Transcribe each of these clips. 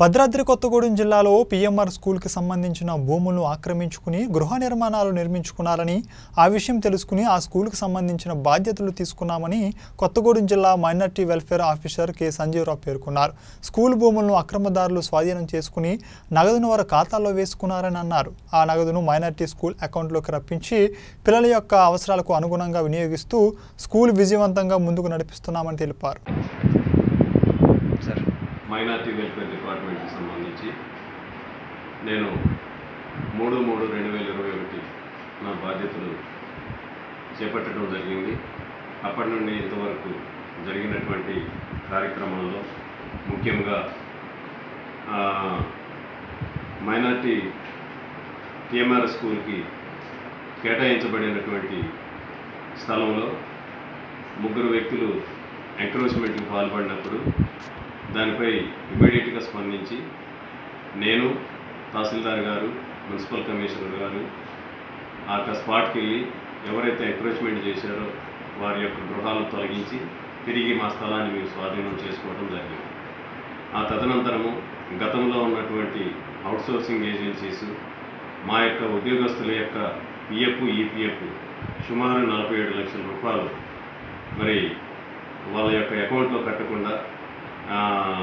భద్రాద్రి కొత్తగూడెం జిల్లాలో పీఎంఆర్ స్కూల్కి సంబంధించిన భూములను ఆక్రమించుకుని గృహ నిర్మాణాలు నిర్మించుకున్నారని ఆ విషయం తెలుసుకుని ఆ స్కూల్కి సంబంధించిన బాధ్యతలు తీసుకున్నామని కొత్తగూడెం జిల్లా minority welfare officer K Sanjeevarao పేర్కొన్నారు స్కూల్ భూములను అక్రమదారులు స్వాధీనం చేసుకుని నగదును వారి ఖాతాల్లో వేసుకున్నారని అన్నారు ఆ నగదును మైనార్టీ స్కూల్ అకౌంట్లోకి రప్పించి పిల్లల యొక్క అవసరాలకు అనుగుణంగా వినియోగిస్తూ స్కూల్ విజయవంతంగా ముందుకు నడిపిస్తున్నామని తెలిపారు సార్ మైనార్టీ వెల్ఫేర్ డిపార్ట్మెంట్కి సంబంధించి నేను మూడు మూడు రెండు వేల ఇరవై ఒకటి నా బాధ్యతలు చేపట్టడం జరిగింది అప్పటి నుండి ఇంతవరకు జరిగినటువంటి కార్యక్రమాల్లో ముఖ్యంగా ఆ, మైనార్టీ టీఎంఆర్ స్కూల్కి కేటాయించబడినటువంటి స్థలంలో ముగ్గురు వ్యక్తులు ఎంక్రోచ్మెంట్కి పాల్పడినప్పుడు దానిపై ఇమీడియట్గా స్పందించి నేను తహసీల్దార్ గారు మున్సిపల్ కమిషనర్ గారు ఆ యొక్క స్పాట్కి వెళ్ళి ఎవరైతే ఎంక్రోచ్మెంట్ చేశారో వారి యొక్క గృహాలను తొలగించి తిరిగి మా స్థలాన్ని మేము స్వాధీనం చేసుకోవడం జరిగింది ఆ తదనంతరము గతంలో ఉన్నటువంటి అవుట్సోర్సింగ్ ఏజెన్సీస్ మా యొక్క ఉద్యోగస్తుల యొక్క పిఎఫ్ ఈపీఎఫ్ సుమారు నలభై ఏడు లక్షల రూపాయలు మరి వాళ్ళ యొక్క అకౌంట్లో కట్టకుండా ఆ,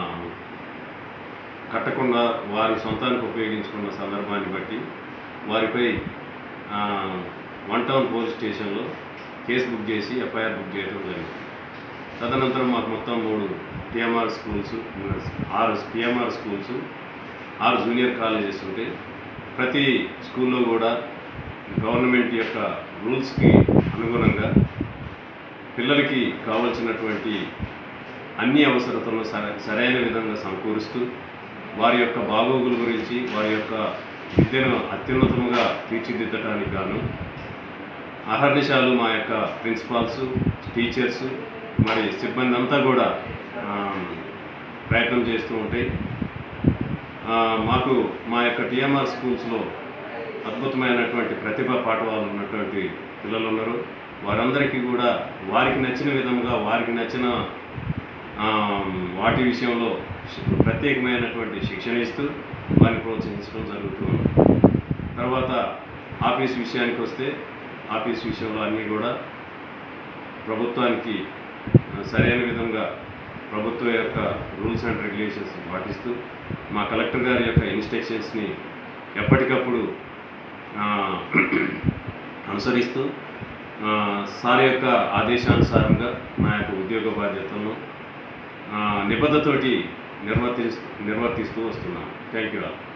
కట్టకుండా వారి సొంతానికి ఉపయోగించుకున్న సందర్భాన్ని బట్టి వారిపై ఆ, వన్ టౌన్ పోలీస్ స్టేషన్లో కేసు బుక్ చేసి ఎఫ్ఐఆర్ బుక్ చేయడం జరిగింది తదనంతరం మాకు మొత్తం మూడు టిఎంఆర్ స్కూల్స్ ఆరు టిఎంఆర్ స్కూల్స్ ఆరు జూనియర్ కాలేజెస్ ఉంటాయి ప్రతి స్కూల్లో కూడా గవర్నమెంట్ యొక్క రూల్స్కి అనుగుణంగా పిల్లలకి కావలసినటువంటి అన్ని అవసరతలను సర- సరైన విధంగా సమకూరుస్తూ వారి యొక్క బాగోగుల గురించి వారి యొక్క విద్యను అత్యున్నతముగా తీర్చిదిద్దడానికి గాను అహర్నిశాలు మా యొక్క ప్రిన్సిపాల్స్ టీచర్స్ మరి సిబ్బంది అంతా కూడా ఆ, ప్రయత్నం చేస్తూ ఉంటే ఆ, మాకు మా యొక్క టిఎంఆర్ స్కూల్స్లో అద్భుతమైనటువంటి ప్రతిభా పాఠవాలు ఉన్నటువంటి పిల్లలు ఉన్నారు వారందరికీ కూడా వారికి నచ్చిన విధంగా వారికి నచ్చిన ఆ, వాటి విషయంలో శి- ప్రత్యేకమైనటువంటి శిక్షణ ఇస్తూ వారిని ప్రోత్సహించడం జరుగుతుంది తర్వాత ఆఫీస్ విషయానికి వస్తే ఆఫీస్ విషయంలో అన్నీ కూడా ప్రభుత్వానికి ఆ, సరైన విధంగా ప్రభుత్వం యొక్క రూల్స్ అండ్ రెగ్యులేషన్స్ పాటిస్తూ మా కలెక్టర్ గారి యొక్క ఇన్స్ట్రక్షన్స్ని ఎప్పటికప్పుడు ఆ, అనుసరిస్తూ ఆ, సార్ యొక్క ఆదేశానుసారంగా నా యొక్క ఉద్యోగ బాధ్యతలను ఆ, నిబద్ధతోటి నిర్వర్తి నిర్వర్తిస్తూ వస్తున్నాను థ్యాంక్ యూ ఆల్